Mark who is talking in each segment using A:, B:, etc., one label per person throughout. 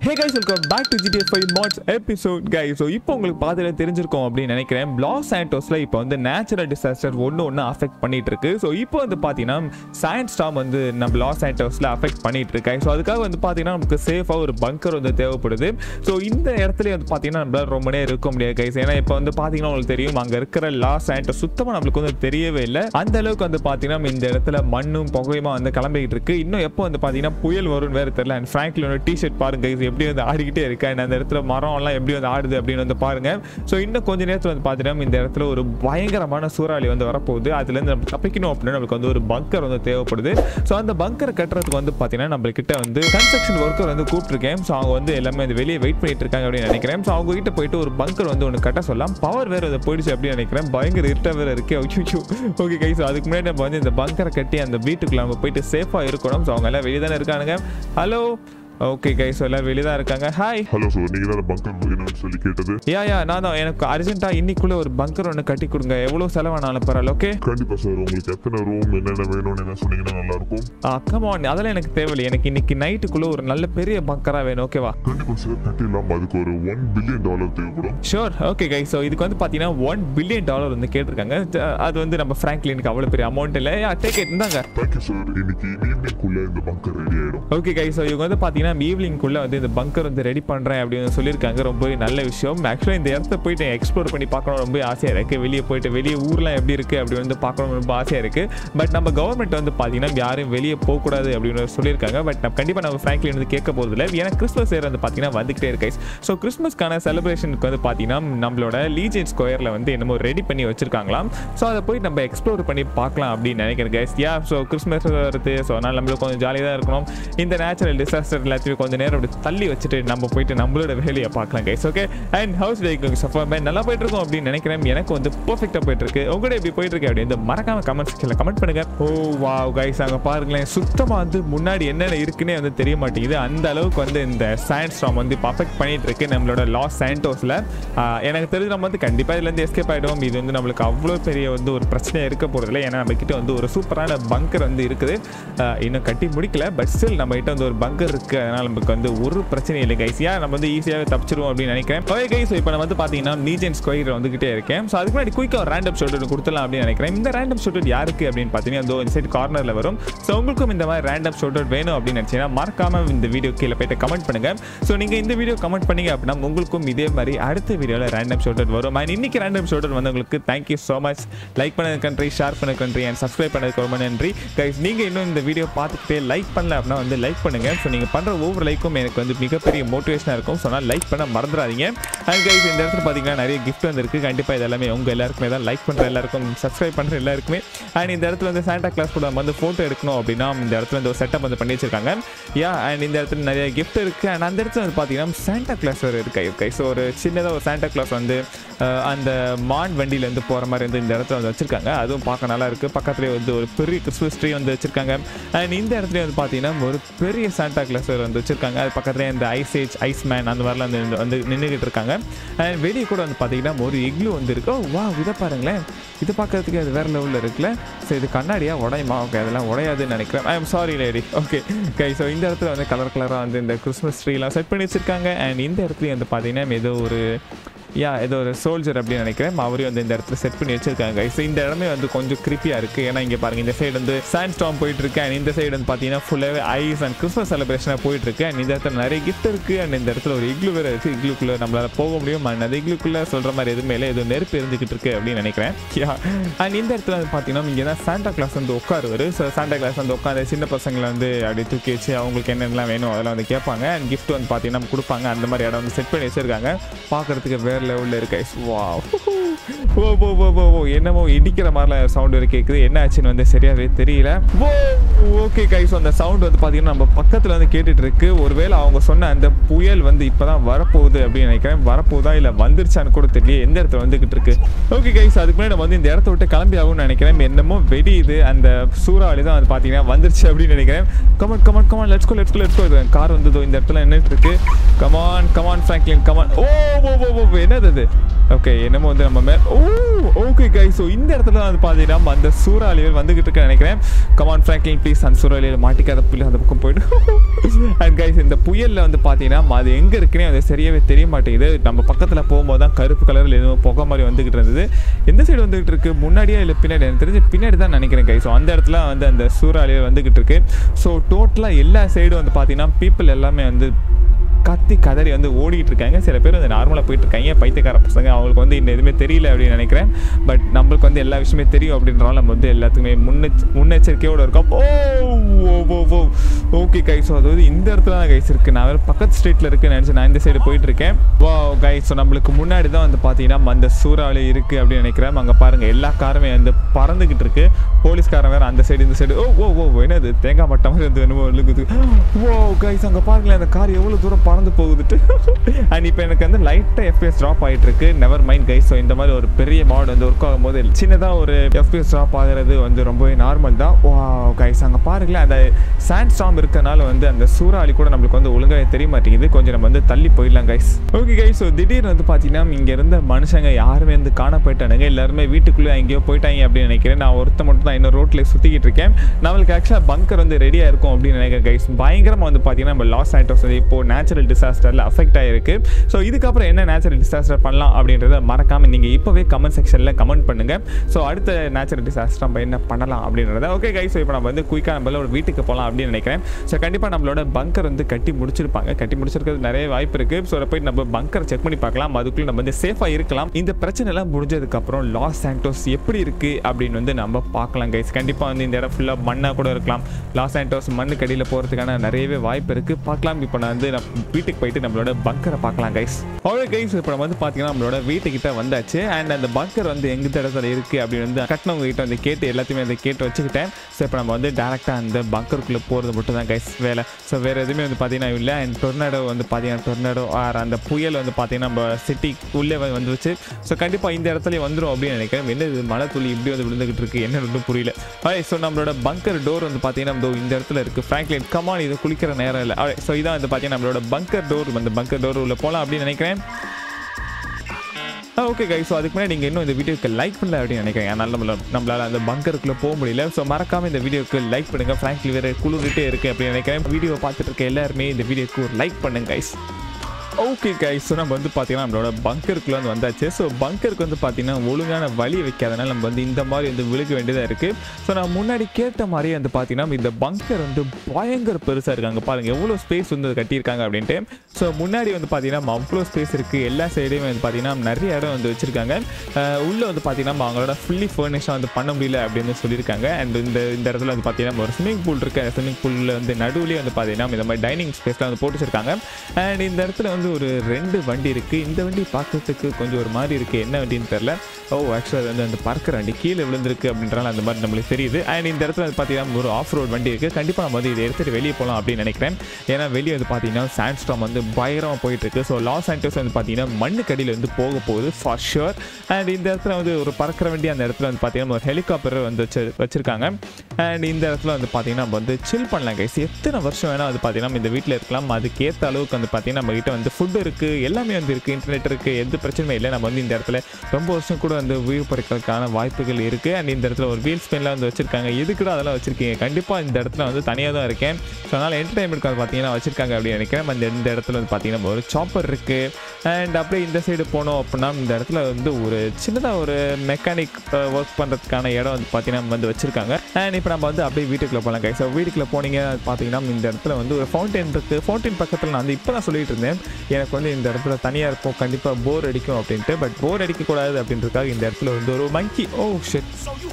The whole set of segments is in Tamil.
A: Hey guys welcome back to GTS five mods episode guys so இப்போ உங்களுக்கு பார்த்துல தெரிஞ்சிருக்கும் அப்படின்னு நினைக்கிறேன் லாஸ் சாண்டோஸில் இப்போ வந்து நேச்சுரல் டிசாஸ்டர் ஒன்று ஒன்று அஃபெக்ட் பண்ணிட்டு இருக்கு ஸோ இப்போ வந்து பார்த்தீங்கன்னா சயின்ஸ் ஸ்டாம் வந்து நம்ம லாஸ் சாண்டோஸில் அஃபெக்ட் பண்ணிட்டு இருக்கு ஸோ அதுக்காக வந்து பார்த்தீங்கன்னா நமக்கு சேஃபாக ஒரு பங்கர் வந்து தேவைப்படுது ஸோ இந்த இடத்துல வந்து பார்த்தீங்கன்னா நம்மளால ரொம்ப நேரம் இருக்க முடியாது கைஸ் ஏன்னா இப்போ வந்து பார்த்தீங்கன்னா உங்களுக்கு தெரியும் அங்கே இருக்கிற லாஸ் சாண்டோஸ் சுத்தமாக நம்மளுக்கு வந்து தெரியவே இல்லை அந்த அளவுக்கு வந்து பார்த்தீங்கன்னா இந்த இடத்துல மண்ணும் புகையுமா வந்து கிளம்பிக்கிட்டு இருக்கு இன்னும் எப்போ வந்து பார்த்தீங்கன்னா புயல் வரும்னு வேறு தெரியல அண்ட் ஃப்ராங்க்லினோட டிஷர்ட் பாருங்க guys, எப்படி வந்து ஆடிக்கிட்டே இருக்கு அண்ட் அந்த இடத்துல மரம் எல்லாம் எப்படி வந்து ஆடுது அப்படின்னு வந்து பாருங்க ஸோ இன்னும் கொஞ்ச நேரத்தில் வந்து பார்த்தீங்கன்னா இந்த இடத்துல ஒரு பயங்கரமான சூறாவளி வந்து வரப்போகுது அதுலேருந்து நம்ம தப்பிக்கணும் அப்படின்னா நம்மளுக்கு வந்து ஒரு பங்கர் வந்து தேவைப்படுது ஸோ அந்த பங்கர் கட்டுறதுக்கு வந்து பார்த்தீங்கன்னா நம்மள்கிட்ட வந்து கன்ஸ்ட்ரக்ஷன் ஒர்க்கர் வந்து கூப்பிட்டுருக்கேன் ஸோ அவங்க வந்து எல்லாமே வந்து வெளியே வெயிட் பண்ணிட்டு இருக்காங்க அப்படின்னு நினைக்கிறேன் ஸோ அவங்க கிட்ட போயிட்டு ஒரு பங்கர் வந்து ஒன்று கட்ட சொல்லலாம் பவர் வேறு அதை போயிடுச்சு அப்படின்னு நினைக்கிறேன் பயங்கர இருட்ட வேறு இருக்கு ஓகே கை ஸோ அதுக்கு முன்னாடி நம்ம வந்து இந்த பங்கரை கட்டி அந்த வீட்டுக்குள்ள நம்ம போயிட்டு சேஃபாக இருக்கணும் ஸோ அவங்க எல்லாம் வெளியே தானே இருக்கானுங்க ஹலோ ஓகே கை ஸோ எல்லாரும் வெளியே தான் இருக்காங்க ஹாய்
B: ஹலோ சார் நீங்க தான் பங்கர் வேணும்னு சொல்லி கேட்டது
A: யா யா நான் தான் எனக்கு அர்ஜென்ட்டாக இன்னைக்குள்ளே ஒரு பங்கர் ஒன்று கட்டி கொடுங்க எவ்வளோ செலவானாலும் பரவாயில்ல ஓகே
B: கண்டிப்பா சார் உங்களுக்கு எத்தனை ரூம் என்னென்ன வேணும்னு என்ன சொன்னீங்கன்னா நல்லா இருக்கும்
A: கமான் அதெல்லாம் எனக்கு தேவையில்லை எனக்கு இன்னைக்கு நைட்டுக்குள்ளே ஒரு நல்ல பெரிய பங்கராக வேணும் ஓகேவா
B: கண்டிப்பா சார் கட்டிடலாம் அதுக்கு ஒரு ஒன் பில்லியன் டாலர் தேவைப்படும்
A: ஷோர் ஓகே கை ஸோ இதுக்கு வந்து பார்த்தீங்கன்னா ஒன் பில்லியன் டாலர் வந்து கேட்டிருக்காங்க ஜ- அது வந்து நம்ம ஃப்ராங்க்லினுக்கு அவ்வளோ பெரிய அமௌண்ட் இல்லை யா டேக் இட் இந்தாங்க
B: தேங்க்யூ சார் இன்னைக்கு ஈவினிங்குள்ள இந்த பங்கர் ரெடி ஆயிடும்
A: ஓகே கை ஸோ இவங்க வந்து பார்த்தீங்கன்னா ஈவினிங்குள்ளே வந்து இந்த பங்கர் வந்து ரெடி பண்ணுறேன் அப்படின்னு சொல்லியிருக்காங்க ரொம்ப நல்ல விஷயம் ஆக்சுவலாக இந்த இடத்த போயிட்டு எக்ஸ்ப்ளோர் பண்ணி பார்க்கணும் ரொம்ப ஆசையாக இருக்குது வெளியே போயிட்டு வெளியே ஊர்லாம் எப்படி இருக்குது அப்படி வந்து பார்க்கணும் ரொம்ப ஆசையாக இருக்குது பட் நம்ம கவர்மெண்ட் வந்து பார்த்தீங்கன்னா யாரும் வெளியே போகக்கூடாது அப்படின்னு சொல்லியிருக்காங்க பட் நம்ம கண்டிப்பாக நம்ம ஃப்ராங்க்லின் வந்து கேட்க போகிறதில்ல ஏன்னா கிறிஸ்மஸ் இயர் வந்து பார்த்தீங்கன்னா வந்துகிட்டே இருக்கு ஸோ கிறிஸ்மஸ்க்கான செலிப்ரேஷனுக்கு வந்து பார்த்தீங்கன்னா நம்மளோட லீஜன் ஸ்கொயரில் வந்து என்னமோ ரெடி பண்ணி வச்சிருக்காங்களாம் ஸோ அதை போய் நம்ம எக்ஸ்ப்ளோர் பண்ணி பார்க்கலாம் அப்படின்னு நினைக்கிறேன் கைஸ் யா ஸோ கிறிஸ்மஸ் வருது ஸோ அதனால் நம்மளுக்கு கொஞ்சம் ஜாலியாக தான் இருக்கணும் இந்த நேச்சுரல் டிசாஸ்டர் எல்லாத்தையும் கொஞ்சம் நேரம் அப்படி தள்ளி வச்சுட்டு நம்ம போயிட்டு நம்மளோட வேலையை பார்க்கலாம் கைஸ் ஓகே அண்ட் ஹவுஸ் டேக்கு சஃபர் நல்லா போயிட்டு இருக்கோம் அப்படின்னு நினைக்கிறேன் எனக்கு வந்து பர்ஃபெக்டாக போயிட்டு இருக்கு உங்களோட எப்படி போயிட்டு இருக்கு அப்படின்னு இந்த மறக்காம கமெண்ட் செக்ஷனில் கமெண்ட் பண்ணுங்க ஓ வா கைஸ் அங்கே பாருங்களேன் சுத்தமாக வந்து முன்னாடி என்னென்ன இருக்குன்னே வந்து தெரிய மாட்டேங்குது அந்த அளவுக்கு வந்து இந்த சயின்ஸ் ஸ்டாம் வந்து பர்ஃபெக்ட் பண்ணிட்டு இருக்கு நம்மளோட லாஸ் சாண்டோஸில் எனக்கு தெரிஞ்சு நம்ம வந்து கண்டிப்பாக இதுலேருந்து எஸ்கேப் ஆகிடுவோம் இது வந்து நம்மளுக்கு அவ்வளோ பெரிய வந்து ஒரு பிரச்சனையாக இருக்க போகிறதில்ல ஏன்னா நம்ம கிட்ட வந்து ஒரு சூப்பரான பங்கர் வந்து இருக்குது ஆஹ் இன்னும் கட்டி முடிக்கல பட் ஸ்டில் நம்ம கிட்ட வந்து ஒரு பங்கர் இருக்குது அதனால் நமக்கு வந்து ஒரு பிரச்சனையும் இல்லை கைஸ் யா நம்ம வந்து ஈஸியாக தப்பிச்சிருவோம் அப்படின்னு நினைக்கிறேன் ஓகே கைஸ் இப்போ நான் வந்து பார்த்தீங்கன்னா நீஜன் ஸ்கொயர் வந்துகிட்டே இருக்கேன் ஸோ அதுக்கு முன்னாடி குயிக்காக ஒரு ரேண்டம் ஷோட் கொடுத்துலாம் அப்படின்னு நினைக்கிறேன் இந்த ரேண்டம் ஷோட் யாருக்கு அப்படின்னு பார்த்தீங்கன்னா இந்த இந்த சைடு கார்னரில் வரும் ஸோ உங்களுக்கும் இந்த மாதிரி ரேண்டம் ஷோட் வேணும் அப்படின்னு நினச்சிங்கன்னா மறக்காம இந்த வீடியோ கீழே போயிட்டு கமெண்ட் பண்ணுங்க ஸோ நீங்கள் இந்த வீடியோ கமெண்ட் பண்ணீங்க அப்படின்னா உங்களுக்கும் இதே மாதிரி அடுத்த வீடியோவில் ரேண்டம் ஷோட் வரும் அண்ட் இன்னைக்கு ரேண்டம் ஷோட் வந்து உங்களுக்கு தேங்க்யூ ஸோ மச் லைக் பண்ணது கண்ட்ரி ஷேர் பண்ண கண்ட்ரி அண்ட் சப்ஸ்கிரைப் பண்ணதுக்கு ரொம்ப நன்றி கைஸ் நீங்கள் இன்னும் இந்த வீடியோ பார்த்துக்கிட்டே லைக் பண்ணல அப்படின்னா வந்து லைக் பண்ணுங்க ஸோ நீங்கள் பண்ணுற ஒவ்வொரு லைக்கும் எனக்கு வந்து மிகப்பெரிய மோட்டிவேஷனாக இருக்கும் ஸோ நான் லைக் பண்ண மறந்துடாதீங்க அண்ட் கைஸ் இந்த இடத்துல பார்த்தீங்கன்னா நிறைய கிஃப்ட் வந்திருக்கு கண்டிப்பாக இது எல்லாமே உங்கள் எல்லாருக்குமே தான் லைக் பண்ணுற எல்லாருக்கும் சப்ஸ்கிரைப் பண்ணுற எல்லாருக்குமே அண்ட் இந்த இடத்துல வந்து சாண்டா கிளாஸ் கூட நம்ம வந்து ஃபோட்டோ எடுக்கணும் அப்படின்னா இந்த இடத்துல இந்த ஒரு செட்டப் வந்து பண்ணி வச்சிருக்காங்க யா அண்ட் இந்த இடத்துல நிறைய கிஃப்ட் இருக்குது அண்ட் அந்த இடத்துல வந்து பார்த்தீங்கன்னா சாண்டா கிளாஸ் ஒரு இருக்கு கை ஸோ ஒரு சின்னதாக ஒரு சாண்டா கிளாஸ் வந்து அஹ், அந்த மான் வண்டியிலேருந்து போகிற மாதிரி வந்து இந்த இடத்துல வந்து வச்சிருக்காங்க அதுவும் பார்க்க நல்லா இருக்குது பக்கத்துலேயே வந்து ஒரு பெரிய கிறிஸ்மஸ் ட்ரீ வந்து வச்சிருக்காங்க அண்ட் இந்த இடத்துல வந்து பார்த்தீங்கன்னா ஒரு பெரிய சாண்டா கிளாஸ் வந்து வச்சிருக்காங்க அது பக்கத்துலேயே இந்த ஐஸ் ஏஜ் ஐஸ் மேன் அந்த மாதிரிலாம் வந்து வந்து நின்றுக்கிட்டு இருக்காங்க அண்ட் வெளியே கூட வந்து பார்த்தீங்கன்னா ஒரு இக்லு வந்து இருக்கு ஓ வா இதை பாருங்களேன் இது பார்க்கறதுக்கு அது வேற லெவலில் இருக்குல்ல ஸோ இது கண்ணாடியா உடையுமா ஓகே அதெல்லாம் உடையாதுன்னு நினைக்கிறேன் I am sorry lady okay guy so இந்த இடத்துல வந்து கலர் கலராக வந்து இந்த கிறிஸ்மஸ் ட்ரீலாம் செட் பண்ணி வச்சிருக்காங்க அண்ட் இந்த இடத்துலையும் வந்து பார்த்தீங்கன்னா ஏதோ ஒரு யா ஏதோ ஒரு சோல்ஜர் அப்படின்னு நினைக்கிறேன் அவரையும் வந்து இந்த இடத்துல செட் பண்ணி வச்சிருக்காங்க ஸோ இந்த இடமே வந்து கொஞ்சம் கிரிப்பியாக இருக்குது ஏன்னா இங்கே பாருங்க இந்த சைடு வந்து சாண்ட் ஸ்டாம் போயிட்டு இருக்கு அண்ட் இந்த சைடு வந்து பார்த்தீங்கன்னா ஃபுல்லாகவே ஐஸ் அண்ட் கிறிஸ்மஸ் செலிப்ரேஷனாக போயிட்டு இருக்கு அண்ட் இந்த இடத்துல நிறைய கிஃப்ட் இருக்குது அண்ட் இந்த இடத்துல ஒரு இக்லு வேறு இருக்குது இக்லுக்குள்ளே நம்மளால போக முடியும் அண்ட் அந்த இக்லுக்குள்ளே சொல்கிற மாதிரி எதுவுமே இல்லை ஏதோ நெருப்பு இருந்துக்கிட்டு இருக்கு அப்படின்னு நினைக்கிறேன் யா அண்ட் இந்த இடத்துல வந்து பார்த்தீங்கன்னா இங்கே தான் சாண்டா கிளாஸ் வந்து உட்காருவார் ஸோ சாண்டா கிளாஸ் வந்து உட்காந்து சின்ன பசங்களை வந்து அப்படி தூக்கி வச்சு அவங்களுக்கு என்னென்னலாம் வேணும் அதெல்லாம் வந்து கேட்பாங்க அண்ட் gift வந்து பார்த்தீங்கன்னா கொடுப்பாங்க அந்த மாதிரி இடம் வந்து செட் பண்ணி வச்சிருக்காங்க பார்க்கறதுக்கு வேற லெவலில் இருக்கு வா ஓ ஓ ஓ ஓ ஓ என்னமோ இடிக்கிற மாதிரிலாம் சவுண்ட் வரை கேட்குது என்ன ஆச்சுன்னு வந்து சரியாவே தெரியல ஓ ஓகே கைஸ் அந்த சவுண்ட் வந்து பார்த்தீங்கன்னா நம்ம பக்கத்தில் வந்து கேட்டுட்டு இருக்கு ஒருவேளை அவங்க சொன்ன அந்த புயல் வந்து இப்போதான் வரப்போகுது அப்படின்னு நினைக்கிறேன் வரப்போகுதா இல்லை வந்துருச்சான்னு கூட தெரியல எந்த இடத்துல வந்துகிட்டு இருக்கு ஓகே கைஸ் அதுக்கு முன்னாடி நம்ம வந்து இந்த இடத்த விட்டு கிளம்பி ஆகும்னு நினைக்கிறேன் என்னமோ வெடியுது அந்த சூறாவளி தான் வந்து பார்த்தீங்கன்னா வந்துருச்சு அப்படின்னு நினைக்கிறேன் come on come on come on let's go let's go let's go car வந்ததோ இந்த இடத்துல நின்றுட்டு இருக்கு come on come on Franklin come on oh oh oh oh என்னது அது ஓகே என்னமோ வந்து நம்ம மே ஓ ஓகே கை ஸோ இந்த இடத்துல வந்து பார்த்தீங்கன்னா அந்த சூறாவளிகள் வந்துகிட்டு இருக்க நினைக்கிறேன் கமான் ஃப்ராங்க்லின் ப்ளீஸ் அந்த சூறாவளியில் மாட்டிக்காத புள்ளி அந்த பக்கம் போயிட்டு அண்ட் கைஸ் இந்த புயலில் வந்து பார்த்தீங்கன்னா அது எங்கே இருக்குன்னே அது சரியாகவே தெரிய மாட்டேங்குது நம்ம பக்கத்தில் போகும்போது தான் கருப்பு கலரில் எதுவும் புகை மாதிரி வந்துகிட்டு இருந்தது எந்த சைடு வந்துகிட்டு இருக்கு முன்னாடியா இல்லை பின்னாடி எனக்கு தெரிஞ்சு பின்னாடி தான் நினைக்கிறேன் கை ஸோ அந்த இடத்துல வந்து அந்த சூறாவளிகள் வந்துகிட்டு இருக்கு ஸோ டோட்டலாக எல்லா சைடும் வந்து பார்த்தீங்கன்னா பீப்புள் எல்லாமே வந்து கத்தி கதறி வந்து ஓடிட்டு இருக்காங்க சில பேர் வந்து நார்மலாக போயிட்டு இருக்காங்க பைத்தியக்கார பசங்க அவங்களுக்கு வந்து இந்த எதுவுமே தெரியல அப்படின்னு நினைக்கிறேன் பட் நம்மளுக்கு வந்து எல்லா விஷயமே தெரியும் அப்படின்றனால நம்ம வந்து எல்லாத்துக்குமே முன்னெச்ச முன்னெச்சரிக்கையோடு இருக்கோம் ஓ ஓ ஓ ஓ ஓகே கைஸ் அதாவது இந்த இடத்துல தான் கைஸ் இருக்குது நான் வேறு பக்கத்து ஸ்ட்ரீட்டில் இருக்குன்னு நினச்சி நான் இந்த சைடு போயிட்டு இருக்கேன் வா கைஸ் ஸோ நம்மளுக்கு முன்னாடி தான் வந்து பார்த்தீங்கன்னா அந்த சூறாவளி இருக்குது அப்படின்னு நினைக்கிறேன் அங்கே பாருங்கள் எல்லா காருமே வந்து பறந்துக்கிட்டு இருக்கு போலீஸ்காரன் வேறு அந்த சைடு இந்த சைடு ஓ ஓ ஓ என்னது தேங்காய் மட்டம் மாதிரி வந்து என்னமோ இழுக்குது ஓ கைஸ் அங்கே பாருங்களேன் அந்த கார் எவ்வளோ தூரம் பறந்து போகுதுட்டு அண்ட் இப்போ எனக்கு வந்து லைட்டாக எஃபிஎஸ் ட்ராப் ஆகிட்டு இருக்கு நெவர் மைண்ட் கைஸ் ஸோ இந்த மாதிரி ஒரு பெரிய மாடு வந்து ஒர்க் ஆகும்போது சின்னதாக ஒரு எஃபிஎஸ் ட்ராப் ஆகிறது வந்து ரொம்பவே நார்மல் தான் வா கைஸ் அங்கே பாருங்களேன் அந்த சாண்ட் ஸ்டாம் இருக்கனால வந்து அந்த சூறாவளி கூட நம்மளுக்கு வந்து ஒழுங்காக தெரிய மாட்டேங்குது கொஞ்சம் நம்ம வந்து தள்ளி போயிடலாம் கைஸ் ஓகே கைஸ் ஸோ திடீர்னு வந்து பார்த்தீங்கன்னா இங்கே இருந்த மனுஷங்க யாருமே வந்து காண போயிட்டானுங்க எல்லாருமே வீட்டுக்குள்ளே எங்கேயோ போயிட்டாங்க அப்படின்னு நினைக்கிறேன் நான் ஒருத்த மட்டும் தான் இன்னும் ரோட்டில் சுற்றிக்கிட்டு இருக்கேன் நம்மளுக்கு ஆக்சுவலாக பங்கர் வந்து ரெடியாக இருக்கும் அப்படின்னு நினைக்கிறேன் கைஸ் பயங்கரமாக வந்து பார்த்தீங்கன்னா நம்ம லாஸ் ஆயிட்டோம் வந்து இப்போ நேச்சுரல் டிசாஸ்டரில் அஃபெக்ட் ஆகிருக்கு ஸோ இதுக்கப்புறம் என்ன நேச்சுரல் டிசாஸ்டர் பண்ணலாம் அப்படின்றத மறக்காமல் நீங்கள் இப்போவே கமெண்ட் செக்ஷனில் கமெண்ட் பண்ணுங்கள் ஸோ அடுத்த நேச்சுரல் டிசாஸ்டர் நம்ம என்ன பண்ணலாம் அப்படின்றத ஓகே கைஸ் இப்போ நம்ம வந்து குயிக்காக நம்மளோட வீட்டுக்கு போகலாம் அப்படின்னு நினைக்கிறேன் ஸோ கண்டிப்பாக நம்மளோட பங்கர் வந்து கட்டி முடிச்சிருப்பாங்க கட்டி முடிச்சிருக்கிறது நிறைய வாய்ப்பு இருக்குது ஸோ போய் நம்ம பங்கர் செக் பண்ணி பார்க்கலாம் அதுக்குள்ளே நம்ம வந்து சேஃபாக இருக்கலாம் இந்த பிரச்சனை எல்லாம் முடிஞ்சதுக்கப்புறம் லாஸ் சாண்டோஸ் எப்படி இருக்குது அப்படின்னு வந்து நம்ம பார்க்கலாம் கைஸ் கண்டிப்பாக வந்து இந்த இடம் ஃபுல்லாக மண்ணாக கூட இருக்கலாம் லாஸ் சாண்டோஸ் மண்ணு கடியில் போகிறதுக்கான நிறையவே வாய்ப்பு இருக்குது பார்க்கலாம் இப்போ நான் வந்து நம்ம வீட்டுக்கு போயிட்டு நம்மளோட பங்கரை பார்க்கலாம் கைஸ் அவ்வளோ கைஸ் இப்போ நம்ம வந்து பார்த்தீங்கன்னா நம்மளோட வீட்டுக்கிட்ட வந்தாச்சு அண்ட் அந்த பங்கர் வந்து எங்க இடத்துல இருக்குது அப்படின்னு வந்து கட்டினவங்க கிட்ட வந்து கேட்டு எல்லாத்தையுமே அதை கேட்டு வச்சுக்கிட்டேன் ஸோ இப்போ நம்ம வந்து டேரெக்டாக அந்த பங்கருக்குள்ளே போகிறது மட்டும் தான் கைஸ் வேலை ஸோ வேறு எதுவுமே வந்து பார்த்தீங்கன்னா இல்லை அண்ட் டொர்னாடோ வந்து பார்த்தீங்கன்னா டொர்னாடோ ஆர் அந்த புயல் வந்து பார்த்தீங்கன்னா நம்ம சிட்டி உள்ளே வந்து வந்துருச்சு ஸோ கண்டிப்பாக இந்த இடத்துல வந்துடும் அப்படின்னு நினைக்கிறேன் என்ன இது மழை துளி இப்படி வந்து விழுந்துகிட்டு இருக்கு என்ன ஒன்றும் புரியல ஹாய் ஸோ நம்மளோட பங்கர் டோர் வந்து பார்த்தீங்கன்னா இதோ இந்த இடத்துல இருக்குது ஃப்ராங்க்லின் கமான் இது குளிக்கிற நேரம் இல்லை ஸோ இதான் வந்து பார்த்தீங்கன்னா நம்மளோட பங்கர் டோர் அந்த பங்கர் டோர் உள்ள போகலாம் அப்படின்னு நினைக்கிறேன் ஓகே கை ஸோ அதுக்கு முன்னாடி நீங்கள் இன்னும் இந்த வீடியோக்கு லைக் பண்ணல அப்படின்னு நினைக்கிறேன் அதனால நம்மள நம்மளால் அந்த பங்கருக்குள்ளே போக முடியல ஸோ மறக்காம இந்த வீடியோக்கு லைக் பண்ணுங்க ஃப்ராங்க்லி வேறு குளிர்கிட்டே இருக்கு அப்படின்னு நினைக்கிறேன் வீடியோ பார்த்துட்டு இருக்க எல்லாருமே இந்த வீடியோக்கு ஒரு லைக் பண்ணுங்க கைஸ் ஓகே கைஸ் ஸோ நம்ம வந்து பார்த்தீங்கன்னா நம்மளோட பங்கருக்குள்ள வந்து வந்தாச்சு ஸோ பங்கருக்கு வந்து பார்த்தீங்கன்னா ஒழுங்கான வழி வைக்காதனால நம்ம வந்து இந்த மாதிரி வந்து விழுக வேண்டியதாக இருக்குது ஸோ நான் முன்னாடி கேட்ட மாதிரியே வந்து பார்த்தீங்கன்னா இந்த பங்கர் வந்து பயங்கர பெருசாக இருக்காங்க பாருங்கள் எவ்வளோ ஸ்பேஸ் வந்து கட்டியிருக்காங்க அப்படின்ட்டு ஸோ முன்னாடி வந்து பார்த்தீங்கன்னா அவ்வளோ ஸ்பேஸ் இருக்குது எல்லா சைடையும் வந்து பார்த்தீங்கன்னா நிறைய இடம் வந்து வச்சுருக்காங்க உள்ளே வந்து பார்த்தீங்கன்னா அவங்களோட ஃபுல்லி ஃபர்னிஷாக வந்து பண்ண முடியல அப்படின்னு சொல்லியிருக்காங்க அண்ட் இந்த இந்த இடத்துல வந்து பார்த்தீங்கன்னா ஒரு ஸ்விமிங் பூல் இருக்கு அந்த ஸ்விமிங் பூலில் வந்து நடுவுலேயே வந்து பார்த்தீங்கன்னா இந்த மாதிரி டைனிங் ஸ்பேஸ்லாம் வந்து போட்டு வச்சிருக்காங்க அண்ட் இந்த இடத்துல வந்து ஒரு ரெண்டு வண்டி இருக்குது இந்த வண்டி பார்க்கறதுக்கு கொஞ்சம் ஒரு மாதிரி இருக்குது என்ன வண்டின்னு தெரில ஓ ஆக்சுவலாக அது வந்து அந்த பறக்கிற வண்டி கீழே விழுந்திருக்கு அப்படின்றனால அந்த மாதிரி நம்மளுக்கு தெரியுது அண்ட் இந்த இடத்துல வந்து பார்த்தீங்கன்னா ஒரு ஆஃப் ரோட் வண்டி இருக்குது கண்டிப்பாக நம்ம வந்து இதை எடுத்துகிட்டு வெளியே போகலாம் அப்படின்னு நினைக்கிறேன் ஏன்னா வெளியே வந்து பார்த்தீங்கன்னா சாண்ட் ஸ்டாம் வந்து பயங்கரமாக போயிட்டு இருக்கு ஸோ லாஸ் ஆண்டோஸ் வந்து பார்த்தீங்கன்னா மண்ணு கடியில் வந்து போக போகுது ஃபார் ஷுர் அண்ட் இந்த இடத்துல வந்து ஒரு பறக்கிற வண்டி அந்த இடத்துல வந்து பார்த்தீங்கன்னா ஒரு ஹெலிகாப்டர் வந்து வச்சு வச்சிருக்காங்க அண்ட் இந்த இடத்துல வந்து பார்த்தீங்கன்னா நம்ம வந்து சில் பண்ணலாம் கைஸ் எத்தனை வருஷம் வேணால் அது பார்த்தீங்கன்னா இந்த வீட்டில் இருக்கலாம் அதுக்கு ஏற்ற அளவுக்கு வந்து பார்த்தீங்கன்னா நம்ம கிட்ட வந்து ஃபுட் இருக்குது எல்லாமே வந்து இருக்குது இன்டர்நெட் இருக்குது எந்த பிரச்சனையும் இல்லை நம்ம வந்து இந்த இடத்துல ரொம்ப வருஷம் கூட வந்து உயிர் பறிக்கிறதுக்கான வாய்ப்புகள் இருக்குது அண்ட் இந்த இடத்துல ஒரு வீல் ஸ்பென்லாம் வந்து வச்சிருக்காங்க எதுக்குடா அதெல்லாம் வச்சிருக்கீங்க கண்டிப்பாக இந்த இடத்துல வந்து தனியாக தான் இருக்கேன் ஸோ அதனால் என்டர்டைன்மெண்ட் வந்து பார்த்தீங்கன்னா வச்சிருக்காங்க அப்படின்னு நினைக்கிறேன் அந்த இந்த இடத்துல வந்து பார்த்தீங்கன்னா ஒரு சாப்பர் இருக்குது அண்ட் அப்படியே இந்த சைடு போனோம் அப்படின்னா இந்த இடத்துல வந்து ஒரு சின்னதாக ஒரு மெக்கானிக் ஒர்க் பண்ணுறதுக்கான இடம் வந்து பார்த்தீங்கன்னா வந்து வச்சிருக்காங்க அண்ட் இப்போ நம்ம வந்து அப்படியே வீட்டுக்குள்ளே போகலாம் கை ஸோ வீட்டுக்குள்ளே போனீங்க பார்த்தீங்கன்னா இந்த இடத்துல வந்து ஒரு ஃபவுண்டைன் இருக்குது ஃபவுண்டைன் பக்கத்தில் நான் வந்து இப்போ நான் சொல்லிட்டு இருந்தேன் எனக்கு வந்து இந்த இடத்துல தனியாக இருப்போம் கண்டிப்பாக போர் அடிக்கும் அப்படின்ட்டு பட் போர் அடிக்கக்கூடாது அப்படின்றதுக்காக இந்த இடத்துல வந்து ஒரு monkey oh shit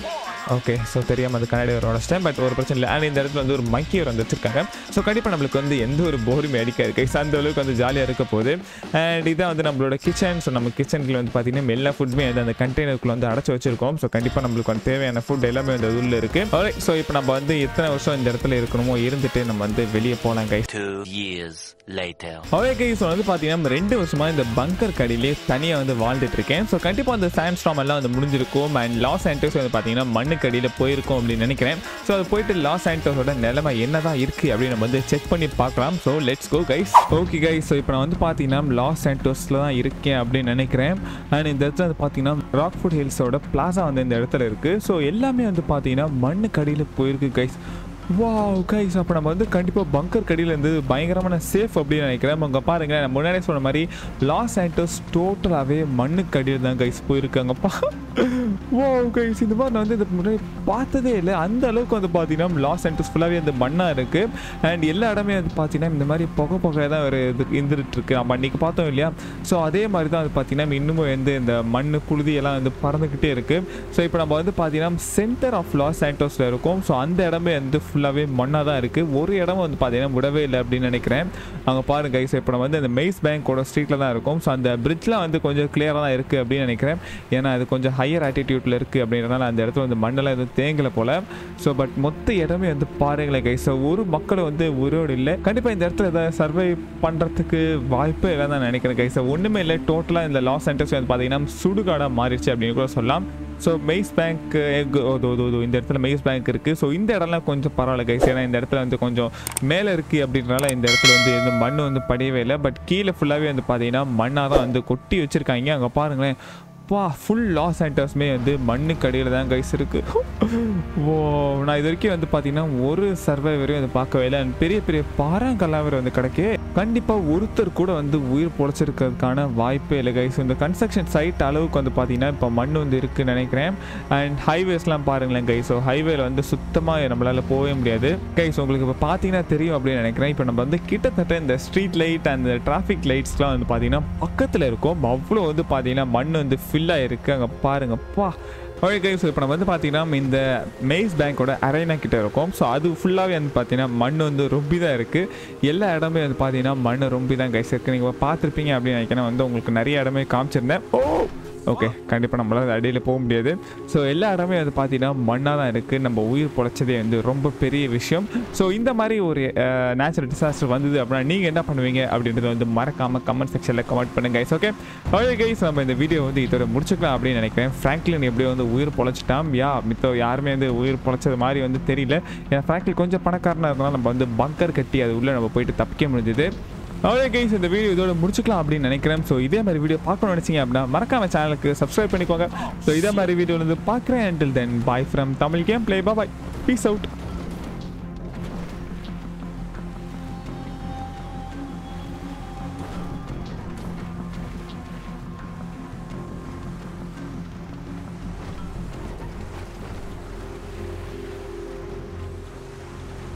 A: okay so தெரியாமல் அது கண்ணாடி வர உடச்சிட்டேன் பட் ஒரு பிரச்சனை இல்லை அண்ட் இந்த இடத்துல வந்து ஒரு மங்கி வந்து வச்சிருக்காங்க ஸோ கண்டிப்பாக நம்மளுக்கு வந்து எந்த ஒரு போருமே அடிக்காது கைஸ் அந்த அளவுக்கு வந்து ஜாலியாக இருக்க போகுது அண்ட் இதான் வந்து நம்மளோட கிச்சன் ஸோ நம்ம கிச்சனுக்குள்ள வந்து பார்த்தீங்கன்னா எல்லா ஃபுட்டுமே வந்து அந்த கண்டெய்னருக்குள்ள வந்து அடைச்சி வச்சிருக்கோம் ஸோ கண்டிப்பாக நம்மளுக்கு வந்து தேவையான ஃபுட் எல்லாமே வந்து அது உள்ள இருக்குது ஸோ இப்போ நம்ம வந்து எத்தனை வருஷம் இந்த இடத்துல இருக்கணுமோ இருந்துட்டு நம்ம வந்து வெளியே போகலாம் guys
C: Two years later.
A: Okay guys வந்து பார்த்தீங்கன்னா ரெண்டு வருஷமா இந்த பங்கர் கடியிலே தனியாக வந்து வாழ்ந்துட்டு இருக்கேன் ஸோ கண்டிப்பாக அந்த சாண்ட் ஸ்டாம் எல்லாம் வந்து முடிஞ்சிருக்கும் அண்ட் லாஸ் ஆண்டர்ஸ் வந்து பார்த்தீங்கன்னா மண்ணு மண்ணுக்கு அடியில் போயிருக்கோம் அப்படின்னு நினைக்கிறேன் ஸோ அது போயிட்டு லாஸ் ஆண்டோஸோட நிலைமை என்னதான் இருக்குது அப்படின்னு நம்ம வந்து செக் பண்ணி பார்க்கலாம் so let's go guys okay guys so இப்போ நான் வந்து பார்த்தீங்கன்னா லாஸ் ஆண்டோஸில் தான் இருக்கேன் அப்படின்னு நினைக்கிறேன் அண்ட் இந்த இடத்துல வந்து பார்த்தீங்கன்னா ராக்ஃபுட் ஹில்ஸோட பிளாசா வந்து இந்த இடத்துல இருக்குது ஸோ எல்லாமே வந்து பார்த்தீங்கன்னா மண்ணுக்கு அடியில் போயிருக்கு கைஸ் வாவ் கைஸ் அப்போ நம்ம வந்து கண்டிப்பாக பங்கர் கடியில் இருந்து பயங்கரமான சேஃப் அப்படின்னு நினைக்கிறேன் அங்கே பாருங்க நான் முன்னாடியே சொன்ன மாதிரி லாஸ் ஆண்டோஸ் டோட்டலாகவே மண்ணுக்கு அடியில் தான் கைஸ் போயிருக்காங்கப்பா வாவ் கைஸ் இந்த மாதிரி நான் வந்து இது முன்னாடி பார்த்ததே இல்லை அந்த அளவுக்கு வந்து பார்த்தீங்கன்னா லாஸ் ஆண்டோஸ் ஃபுல்லாகவே அந்த மண்ணாக இருக்குது அண்ட் எல்லா இடமே வந்து பார்த்தீங்கன்னா இந்த மாதிரி புகை புகை தான் ஒரு இது இருந்துட்டு இருக்கு நம்ம அன்றைக்கி பார்த்தோம் இல்லையா ஸோ அதே மாதிரி தான் வந்து பார்த்தீங்கன்னா இன்னமும் வந்து இந்த மண் புழுதி எல்லாம் வந்து பறந்துக்கிட்டே இருக்குது ஸோ இப்போ நம்ம வந்து பார்த்தீங்கன்னா சென்டர் ஆஃப் லாஸ் ஆண்டோஸில் இருக்கோம் ஸோ அந்த இடமே வந்து ஃபுல்லாகவே மண்ணாக தான் இருக்குது ஒரு இடம் வந்து பார்த்தீங்கன்னா விடவே இல்லை அப்படின்னு நினைக்கிறேன் அங்கே பாருங்க கைஸ் இப்போ நம்ம வந்து அந்த மெய்ஸ் பேங்கோட ஸ்ட்ரீட்டில் தான் இருக்கும் ஸோ அந்த பிரிட்ஜ்லாம் வந்து கொஞ்சம் கிளியராக தான் இருக்குது அப்படின்னு நினைக்கிறேன் ஏன்னா அது கொஞ்சம் ஹையர் ஆட்டிடியூட்டில் இருக்குது அப்படின்றனால அந்த இடத்துல வந்து மண்ணெல்லாம் எதுவும் தேங்கலை போல் ஸோ பட் மொத்த இடமே வந்து பாருங்களேன் கைஸ் ஸோ ஒரு மக்கள் வந்து உயிரோடு இல்லை கண்டிப்பாக இந்த இடத்துல ஏதாவது சர்வை பண்ணுறதுக்கு வாய்ப்பே இல்லை தான் நினைக்கிறேன் கைஸ் ஒன்றுமே இல்லை டோட்டலாக இந்த லாஸ் சென்டர்ஸ் வந்து பார்த்தீங்கன்னா சுடுகாடாக மாறிடுச்சு அப்படின்னு கூட சொல்லலாம் ஸோ மெய்ஸ் பேங்க் இந்த இடத்துல மெய்ஸ் பேங்க் இருக்குது ஸோ இந்த இடம்லாம் கொஞ்சம் பரவாயில்ல கைஸ் ஏன்னா இந்த இடத்துல வந்து கொஞ்சம் மேலே இருக்குது அப்படின்றனால இந்த இடத்துல வந்து எந்த மண் வந்து படியவே இல்லை பட் கீழே ஃபுல்லாகவே வந்து பார்த்தீங்கன்னா மண்ணாக தான் வந்து கொட்டி வச்சுருக்காங்க அங்கே பாருங்களேன் பா ஃபுல் லாஸ் சென்டர்ஸுமே வந்து மண்ணுக்கு அடியில் தான் கைஸ் இருக்குது ஓ நான் இது வரைக்கும் வந்து பார்த்தீங்கன்னா ஒரு சர்வைவரையும் வந்து பார்க்கவே இல்லை And பெரிய பெரிய பாறாங்கல்லாவர் வந்து கிடைக்கே கண்டிப்பாக ஒருத்தர் கூட வந்து உயிர் பொழைச்சிருக்கிறதுக்கான வாய்ப்பே இல்லை கைஸ் இந்த கன்ஸ்ட்ரக்ஷன் சைட் அளவுக்கு வந்து பார்த்தீங்கன்னா இப்போ மண் வந்து இருக்குன்னு நினைக்கிறேன் அண்ட் ஹைவேஸ்லாம் பாருங்களேன் கைஸ் ஸோ ஹைவேல வந்து சுத்தமாக நம்மளால் போகவே முடியாது கைஸ் உங்களுக்கு இப்போ பார்த்தீங்கன்னா தெரியும் அப்படின்னு நினைக்கிறேன் இப்போ நம்ம வந்து கிட்டத்தட்ட இந்த ஸ்ட்ரீட் லைட் அந்த டிராஃபிக் லைட்ஸ்லாம் வந்து பார்த்தீங்கன்னா பக்கத்தில் இருக்கும் அவ்வளோ வந்து பார்த்தீங்கன்னா மண் வந்து ஃபில்லாக இருக்குது அங்கே பாருங்கப்பா ஓகே கைஸ் இப்போ நம்ம வந்து பார்த்தீங்கன்னா இந்த மெய்ஸ் பேங்கோட அரைனா கிட்ட இருக்கும் ஸோ அது ஃபுல்லாகவே வந்து பார்த்தீங்கன்னா மண் வந்து ரொம்பி தான் இருக்குது எல்லா இடமே வந்து பார்த்தீங்கன்னா மண் ரொம்பி தான் கைஸ் இருக்குது நீங்கள் பார்த்துருப்பீங்க அப்படின்னு நினைக்கிறேன் வந்து உங்களுக்கு நிறைய இடமே காமிச்சிருந்தேன் ஓ ஓகே கண்டிப்பாக நம்மளால் அடியில் போக முடியாது ஸோ எல்லா இடமே வந்து பார்த்தீங்கன்னா மண்ணாக தான் இருக்குது நம்ம உயிர் பொழைச்சதே வந்து ரொம்ப பெரிய விஷயம் ஸோ இந்த மாதிரி ஒரு நேச்சுரல் டிசாஸ்டர் வந்தது அப்படின்னா நீங்கள் என்ன பண்ணுவீங்க அப்படின்றத வந்து மறக்காமல் கமெண்ட் செக்ஷனில் கமெண்ட் பண்ணுங்க கைஸ் ஓகே ஓகே கைஸ் நம்ம இந்த வீடியோ வந்து இதோட முடிச்சுக்கலாம் அப்படின்னு நினைக்கிறேன் ஃப்ராங்க்லின் எப்படியோ வந்து உயிர் பொழைச்சிட்டான் யா மித்த யாருமே வந்து உயிர் பொழைச்சது மாதிரி வந்து தெரியல ஏன்னா ஃப்ராங்க்லின் கொஞ்சம் பணக்காரனாக இருந்தாலும் நம்ம வந்து பங்கர் கட்டி அது உள்ளே நம்ம போயிட்டு தப்பிக்க முடிஞ்சது ஓகே கைஸ் இந்த வீடியோ இதோட முடிச்சுக்கலாம் அப்படின்னு நினைக்கிறேன் ஸோ இதே மாதிரி வீடியோ பார்க்கணும்னு நினைச்சீங்க அப்படின்னா மறக்காம சேனலுக்கு சப்ஸ்கிரைப் பண்ணிக்கோங்க ஸோ இதே மாதிரி வீடியோ வந்து பார்க்குறேன் until then bye from Tamil game play bye peace out